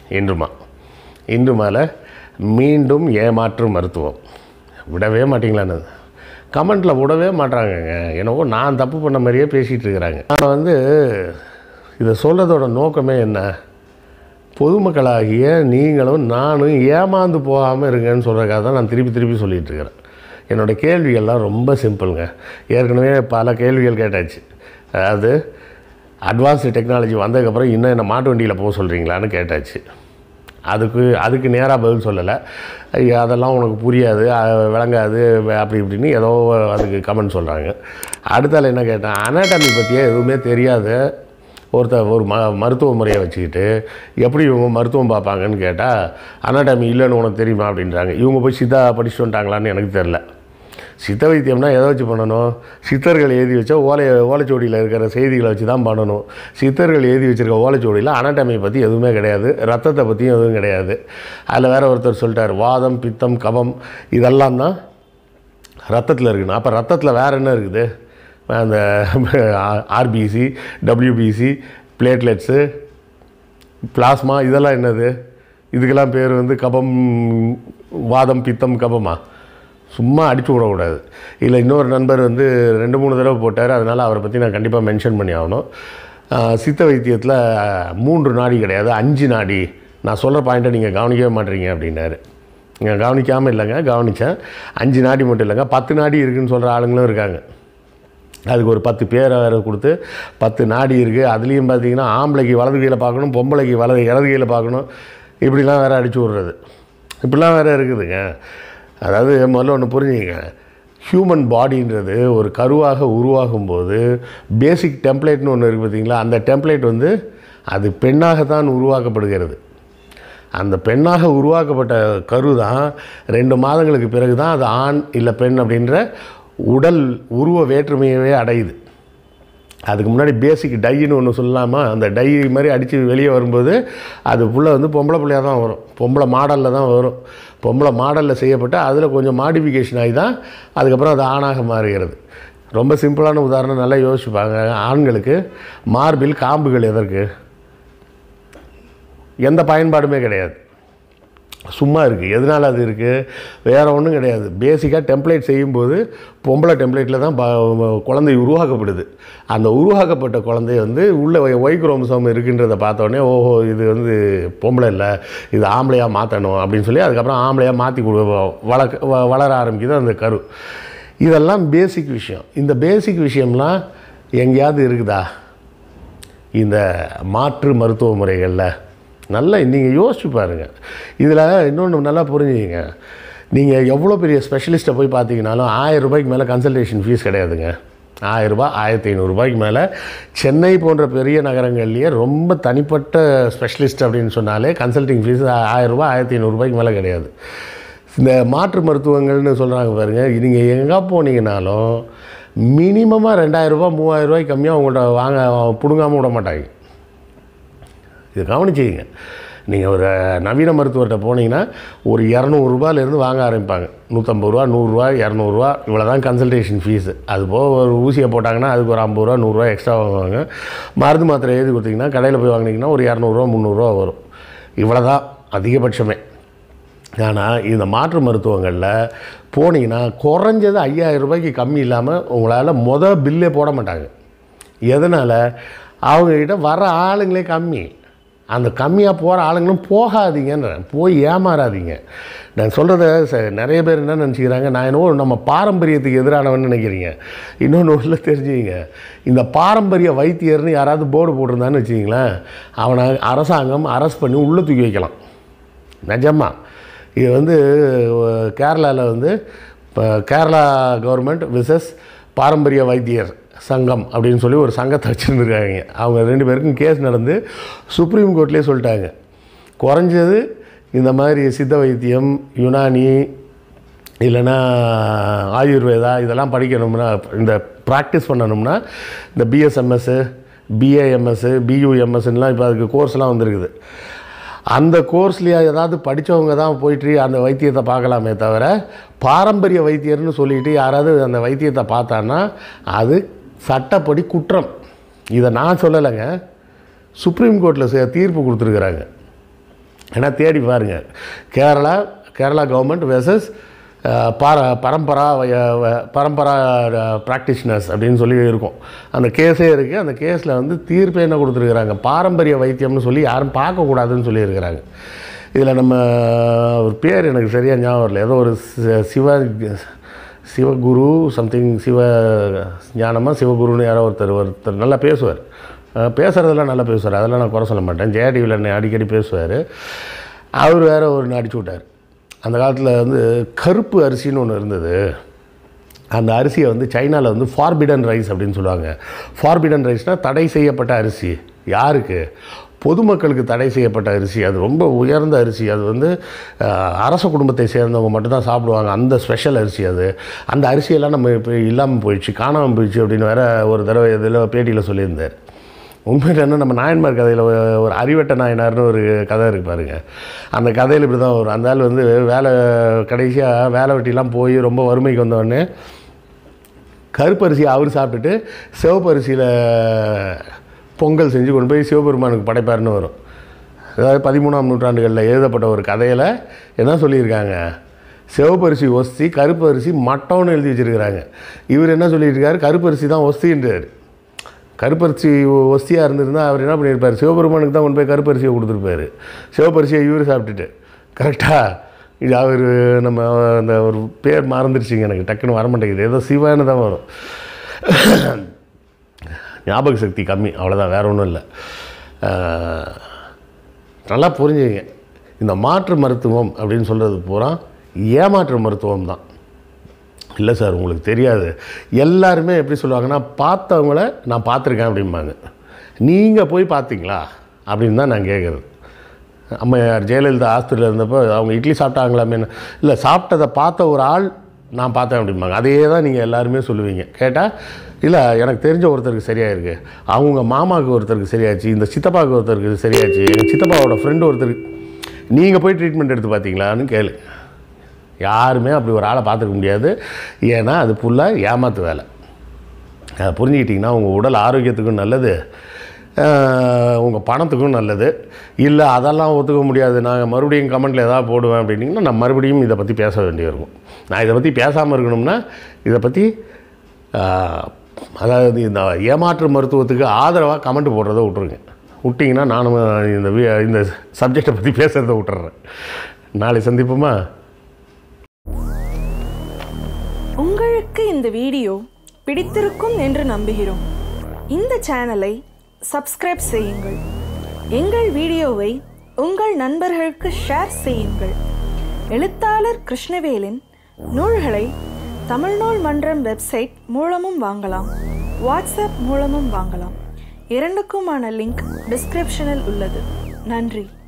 இன்றுமா இன்றுமால மீண்டும் ஏமாற்று மருத்துவம் விடவே மாட்டீங்களான்னு கமெண்ட்டில் விடவே மாட்றாங்கங்க என்னவோ நான் தப்பு பண்ண மாதிரியே பேசிகிட்டு இருக்கிறாங்க ஆனால் வந்து இதை சொல்கிறதோட நோக்கமே என்ன பொதுமக்களாகிய நீங்களும் நானும் ஏமாந்து போகாமல் இருங்கன்னு சொல்கிறதுக்காக தான் நான் திருப்பி திருப்பி சொல்லிகிட்டு இருக்கிறேன் என்னோடய கேள்விகள்லாம் ரொம்ப சிம்பிளுங்க ஏற்கனவே பல கேள்விகள் கேட்டாச்சு அதாவது அட்வான்ஸ்டு டெக்னாலஜி வந்ததுக்கப்புறம் இன்னும் என்ன மாட்டு வண்டியில் போக சொல்கிறீங்களான்னு கேட்டாச்சு அதுக்கு அதுக்கு நேராக பதில் சொல்லலை ஐயா அதெல்லாம் உனக்கு புரியாது அஹ், விளங்காது வே- அப்படி இப்படின்னு ஏதோ அதுக்கு கமெண்ட் சொல்கிறாங்க அடுத்தால என்ன கேட்டேன் அனாட்டமி பற்றியே எதுவுமே தெரியாத ஒருத்தர் ஒரு ம மருத்துவ முறையை வச்சுக்கிட்டு எப்படி இவங்க மருத்துவம் பார்ப்பாங்கன்னு கேட்டால் அனாட்டமி இல்லைன்னு உனக்கு தெரியுமா அப்படின்றாங்க இவங்க போய் சித்தா படிச்சுட்டு வந்துட்டாங்களான்னு எனக்கு தெரில சித்த வைத்தியம்னா எதை வச்சு பண்ணணும் சித்தர்கள் எழுதி வச்ச ஓலை ஓலைச்சுவடியில் இருக்கிற செய்திகளை வச்சு தான் பண்ணணும் சித்தர்கள் எழுதி வச்சிருக்க ஓலைச்சுவடியில் அனாட்டமியை பற்றி எதுவுமே கிடையாது ரத்தத்தை பற்றியும் எதுவும் கிடையாது அதில் வேற ஒருத்தர் சொல்லிட்டார் வாதம் பித்தம் கபம் இதெல்லாம் தான் ரத்தத்தில் இருக்கணும் அப்போ ரத்தத்தில் வேறு என்ன இருக்குது அந்த ஆர்பிசி டபிள்யூபிசி பிளேட்லெட்ஸு பிளாஸ்மா இதெல்லாம் என்னது இதுக்கெல்லாம் பேர் வந்து கபம் வாதம் பித்தம் கபமா சும்மா அடிச்சு விடக்கூடாது இல்லை இன்னொரு நண்பர் வந்து ரெண்டு மூணு தடவை போட்டார் அதனால் அவரை பற்றி நான் கண்டிப்பாக மென்ஷன் பண்ணி ஆகணும் ஆஹ் சித்த வைத்தியத்தில் மூன்று நாடி கிடையாது அஞ்சு நாடி நான் சொல்கிற பாயிண்ட்டை நீங்கள் கவனிக்கவே மாட்டீங்க அப்படின்னாரு நீங்கள் கவனிக்காமல் இல்லைங்க கவனித்தேன் அஞ்சு நாடி மட்டும் இல்லைங்க பத்து நாடி இருக்குன்னு சொல்கிற ஆளுங்களும் இருக்காங்க அதுக்கு ஒரு பத்து பேரை வேறு கொடுத்து பத்து நாடி இருக்குது அதுலேயும் பார்த்தீங்கன்னா ஆம்பளைக்கு வலது கையில் பார்க்கணும் பொம்பளைக்கு வலது இடது கையில் பார்க்கணும் இப்படிலாம் வேறு அடிச்சு விட்றது இப்படிலாம் வேறு இருக்குதுங்க அதாவது முதல்ல ஒன்று புரிஞ்சுங்க ஹியூமன் பாடின்றது ஒரு கருவாக உருவாகும் போது பேசிக் டெம்ப்ளேட்னு ஒன்று இருக்குது பார்த்தீங்களா அந்த டெம்ப்ளேட் வந்து அது பெண்ணாகத்தான் உருவாக்கப்படுகிறது அந்த பெண்ணாக உருவாக்கப்பட்ட கரு தான் ரெண்டு மாதங்களுக்கு பிறகு தான் அது ஆண் இல்லை பெண் அப்படின்ற உடல் உருவ வேற்றுமையவே அடையுது அதுக்கு முன்னாடி பேசிக் டைன்னு ஒன்று சொல்லலாமா அந்த டை மாதிரி அடித்து வெளியே வரும்போது அது புள்ள வந்து பொம்பளை பிள்ளையாக தான் வரும் பொம்பளை மாடலில் தான் வரும் பொம்பளை மாடலில் செய்யப்பட்டு அதில் கொஞ்சம் மாடிஃபிகேஷன் ஆகி தான் அதுக்கப்புறம் அது ஆணாக மாறுகிறது ரொம்ப சிம்பிளான உதாரணம் நல்லா யோசிப்பாங்க ஆண்களுக்கு மார்பில் காம்புகள் எதற்கு எந்த பயன்பாடுமே கிடையாது சும்மா இருக்குது எதனால் அது இருக்குது வேறு ஒன்றும் கிடையாது பேசிக்காக டெம்ப்ளேட் செய்யும்போது பொம்பளை டெம்ப்ளேட்டில் தான் ப- குழந்தை உருவாக்கப்படுது அந்த உருவாக்கப்பட்ட குழந்தை வந்து உள்ள ஒய் குரோமசோம் இருக்குன்றதை பார்த்தோன்னே ஓஹோ இது வந்து பொம்பளை இல்லை இது ஆம்பளையாக மாற்றணும் அப்படின்னு சொல்லி அதுக்கப்புறம் ஆம்பளையாக மாற்றி வளர்க்க வ- வளர ஆரம்பிக்குது அந்த கரு இதெல்லாம் பேசிக் விஷயம் இந்த பேசிக் விஷயம்லாம் எங்கேயாவது இருக்குதா இந்த மாற்று மருத்துவ முறைகளில் நல்லா நீங்கள் யோசிச்சு பாருங்கள் இதில் இன்னொன்று நல்லா புரிஞ்சுங்க நீங்கள் எவ்வளோ பெரிய ஸ்பெஷலிஸ்ட்டை போய் பார்த்தீங்கனாலும் ஆயிரம் ரூபாய்க்கு மேலே கன்சல்டேஷன் ஃபீஸ் கிடையாதுங்க ஆயிரரூபா ஆயிரத்தி ஐநூறுரூபாய்க்கு மேலே சென்னை போன்ற பெரிய நகரங்கள்லேயே ரொம்ப தனிப்பட்ட ஸ்பெஷலிஸ்ட் அப்படின்னு சொன்னாலே கன்சல்டிங் ஃபீஸ் ஆயிரரூபா ஆயிரத்தி ஐநூறுரூபாய்க்கு மேலே கிடையாது இந்த மாற்று மருத்துவங்கள்னு சொல்கிறாங்க பாருங்கள் நீங்கள் எங்கே போனீங்கனாலும் மினிமமாக ரெண்டாயிரரூபா மூவாயிரரூபாய்க்கு கம்மியாக உங்கள்கிட்ட வாங்க பிடுங்காமல் விட மாட்டாங்க இது கவனிச்சிங்க நீங்கள் ஒரு நவீன மருத்துவர்கிட்ட போனீங்கன்னா ஒரு இரநூறுபாலேருந்து வாங்க ஆரம்பிப்பாங்க நூற்றம்பது ரூபா நூறுரூவா இரநூறுவா இவ்வளோ தான் கன்சல்டேஷன் ஃபீஸு அது போக ஒரு ஊசியை போட்டாங்கன்னா அதுக்கு ஒரு ஐம்பது ரூபா நூறுரூவா எக்ஸ்ட்ரா வாங்குவாங்க மருந்து மாத்திரை எழுதி கொடுத்தீங்கன்னா கடையில் போய் வாங்கினீங்கன்னா ஒரு இரநூறுவா முந்நூறுரூவா வரும் இவ்வளோ தான் அதிகபட்சமே ஆனால் இந்த மாற்று மருத்துவங்களில் போனீங்கன்னா குறைஞ்சது ஐயாயிரம் ரூபாய்க்கு கம்மி இல்லாமல் உங்களால் மொதல் பில்லே போட மாட்டாங்க எதனால் அவங்கக்கிட்ட வர ஆளுங்களே கம்மி அந்த கம்மியாக போகிற ஆளுங்களும் போகாதீங்கன்றேன் போய் ஏமாறாதீங்க நான் சொல்கிறத ச நிறைய பேர் என்ன நினச்சிக்கிறாங்க நான் என்னவோ நம்ம பாரம்பரியத்துக்கு எதிரானவன்னு நினைக்கிறீங்க இன்னொன்று உள்ள தெரிஞ்சுங்க இந்த பாரம்பரிய வைத்தியர்னு யாராவது போர்டு போட்டிருந்தான்னு வச்சுக்கிங்களேன் அவனை அரசாங்கம் அரெஸ்ட் பண்ணி உள்ளே தூக்கி வைக்கலாம் நிஜமா இது வந்து கேரளாவில் வந்து இப்போ கேரளா கவர்மெண்ட் விசஸ் பாரம்பரிய வைத்தியர் சங்கம் அப்படின்னு சொல்லி ஒரு சங்கத்தை வச்சுருந்துருக்காங்க அவங்க ரெண்டு பேருக்கும் கேஸ் நடந்து சுப்ரீம் கோர்ட்லேயே சொல்லிட்டாங்க குறைஞ்சது இந்த மாதிரி சித்த வைத்தியம் யுனானி இல்லைன்னா ஆயுர்வேதா இதெல்லாம் படிக்கணும்னா இந்த ப்ராக்டிஸ் பண்ணணும்னா இந்த பிஎஸ்எம்எஸ்ஸு பிஏஎம்எஸ்ஸு பியூஎம்எஸ்லாம் இப்போ அதுக்கு கோர்ஸ்லாம் வந்திருக்குது அந்த கோர்ஸ்லேயே ஏதாவது படித்தவங்க தான் போயிட்டு அந்த வைத்தியத்தை பார்க்கலாமே தவிர பாரம்பரிய வைத்தியர்னு சொல்லிட்டு யாராவது அந்த வைத்தியத்தை பார்த்தான்னா அது சட்டப்படி குற்றம் இதை நான் சொல்லலைங்க சுப்ரீம் கோர்ட்டில் தீர்ப்பு கொடுத்துருக்குறாங்க ஏன்னா தேடி பாருங்க கேரளா கேரளா கவர்மெண்ட் வெர்சஸ் பார பரம்பரா வய- வ- பரம்பரா ப்ராக்டிஷனர்ஸ் அப்படின்னு சொல்லி இருக்கும் அந்த கேஸே இருக்குது அந்த கேஸில் வந்து தீர்ப்பு என்ன கொடுத்துருக்குறாங்க பாரம்பரிய வைத்தியம்னு சொல்லி யாரும் பார்க்கக்கூடாதுன்னு சொல்லியிருக்கிறாங்க இதில் நம்ம ஒரு பேர் எனக்கு சரியாக ஞாபகம் வரல ஏதோ ஒரு சி- சிவ சிவகுரு சம்திங் சிவ ஞானமாக சிவகுருன்னு யாரோ ஒருத்தர் ஒருத்தர் நல்லா பேசுவார் அஹ் பேசுறதெல்லாம் நல்லா பேசுவார் அதெல்லாம் நான் குறை சொல்ல மாட்டேன் ஜெயா டிவியில் என்னை அடிக்கடி பேசுவார் அவர் வேற ஒரு அடிச்சு விட்டார் அந்த காலத்தில் வந்து கருப்பு அரிசின்னு ஒன்று இருந்தது அந்த அரிசியை வந்து சைனாவில் வந்து ஃபார்பிடன் ரைஸ் அப்படின்னு சொல்லுவாங்க ஃபார்பிடன் ரைஸ்னால் தடை செய்யப்பட்ட அரிசி யாருக்கு பொதுமக்களுக்கு தடை செய்யப்பட்ட அரிசி அது ரொம்ப உயர்ந்த அரிசி அது வந்து அஹ், அரச குடும்பத்தை சேர்ந்தவங்க மட்டும்தான் சாப்பிடுவாங்க அந்த ஸ்பெஷல் அரிசி அது அந்த அரிசியெல்லாம் நம்ம இப்போ இல்லாமல் போயிடுச்சு காணாமல் போயிடுச்சு அப்படின்னு வேற ஒரு தடவை இதில் பேட்டியில் சொல்லியிருந்தார் உண்மையில் என்ன நம்ம நாயன்மார் கதையில் ஒரு அறிவட்ட நாயனார்னு ஒரு கதை இருக்கு பாருங்க அந்த கதையில் இப்படி தான் வரும் அந்த ஆள் வந்து வேலை கடைசியாக வேலை வெட்டிலாம் போய் ரொம்ப வறுமைக்கு வந்தவொடனே கருப்பரிசி அவர் சாப்பிட்டுட்டு சிவப்பரிசியில் பொங்கல் செஞ்சு கொண்டு போய் சிவபெருமானுக்கு படைப்பாருன்னு வரும் அதாவது பதிமூணாம் நூற்றாண்டுகளில் எழுதப்பட்ட ஒரு கதையில் என்ன சொல்லியிருக்காங்க சிவப்பரிசி ஒஸ்தி கருப்பரிசி மட்டம்னு எழுதி வச்சிருக்கிறாங்க இவர் என்ன சொல்லியிருக்காரு கருப்பரிசி தான் ஒஸ்தின்றார் கருப்பரிசி ஒஸ்தியாக இருந்திருந்தால் அவர் என்ன பண்ணியிருப்பார் சிவபெருமானுக்கு தான் கொண்டு போய் கருப்பரிசியை கொடுத்துருப்பாரு சிவப்பரிசியை இவர் சாப்பிட்டுட்டு கரெக்டாக இது அவர் நம்ம அந்த ஒரு பேர் மறந்துருச்சுங்க எனக்கு டக்குன்னு வர மாட்டேங்குது ஏதோ சிவான்னு தான் வரும் ஞாபக சக்தி கம்மி அவ்வளோதான் வேற ஒன்றும் இல்லை ஆஹ், நல்லா புரிஞ்சுங்க இந்த மாற்று மருத்துவம் அப்படின்னு சொல்கிறது பூரா ஏமாற்று மருத்துவம் தான் இல்லை சார் உங்களுக்கு தெரியாது எல்லாருமே எப்படி சொல்லுவாங்கன்னா பார்த்தவங்கள நான் பார்த்துருக்கேன் அப்படிம்பாங்க நீங்கள் போய் பார்த்தீங்களா அப்படின்னு தான் நான் கேட்குறது அம்மையார் ஜெயலலிதா ஆஸ்பத்திரியில் இருந்தப்போ அவங்க இட்லி சாப்பிட்டாங்களாமே இல்லை சாப்பிட்டதை பார்த்த ஒரு ஆள் நான் பார்த்தேன் அப்படிம்பாங்க அதே தான் நீங்கள் எல்லாருமே சொல்லுவீங்க கேட்டால் இல்லை எனக்கு தெரிஞ்ச ஒருத்தருக்கு சரியாயிருக்கு அவங்க மாமாவுக்கு ஒருத்தருக்கு சரியாச்சு இந்த சித்தப்பாவுக்கு ஒருத்தருக்கு சரியாச்சு எங்கள் சித்தப்பாவோட ஃப்ரெண்டு ஒருத்தருக்கு நீங்கள் போய் ட்ரீட்மெண்ட் எடுத்து பார்த்தீங்களான்னு கேளு யாருமே அப்படி ஒரு ஆளை பார்த்துக்க முடியாது ஏன்னா அது ஃபுல்லாக ஏமாத்து வேலை அதை புரிஞ்சுக்கிட்டிங்கன்னா உங்கள் உடல் ஆரோக்கியத்துக்கும் நல்லது உங்கள் பணத்துக்கும் நல்லது இல்லை அதெல்லாம் ஒத்துக்க முடியாது நாங்கள் மறுபடியும் கமெண்ட்டில் ஏதாவது போடுவேன் அப்படின்னிங்கன்னா நான் மறுபடியும் இதை பற்றி பேச வேண்டியிருக்கும் நான் இதை பற்றி பேசாமல் இருக்கணும்னா இதை பற்றி ஆஹ், அதாவது இந்த ஏமாற்று மருத்துவத்துக்கு ஆதரவாக கமெண்ட் போடுறதை விட்ருங்க விட்டிங்கன்னா நானும் இந்த வி- இந்த சப்ஜெக்டை பற்றி பேசுகிறத விட்டுறேன் நாளை சந்திப்போமா உங்களுக்கு இந்த வீடியோ பிடித்திருக்கும் என்று நம்புகிறோம் இந்த சேனலை சப்ஸ்கிரைப் செய்யுங்கள் எங்கள் வீடியோவை உங்கள் நண்பர்களுக்கு ஷேர் செய்யுங்கள் எழுத்தாளர் கிருஷ்ணவேலின் நூல்களை தமிழ்நூல் மன்றம் வெப்சைட் மூலமும் வாங்கலாம் வாட்ஸ்அப் மூலமும் வாங்கலாம் இரண்டுக்குமான லிங்க் டிஸ்கிரிப்ஷனில் உள்ளது நன்றி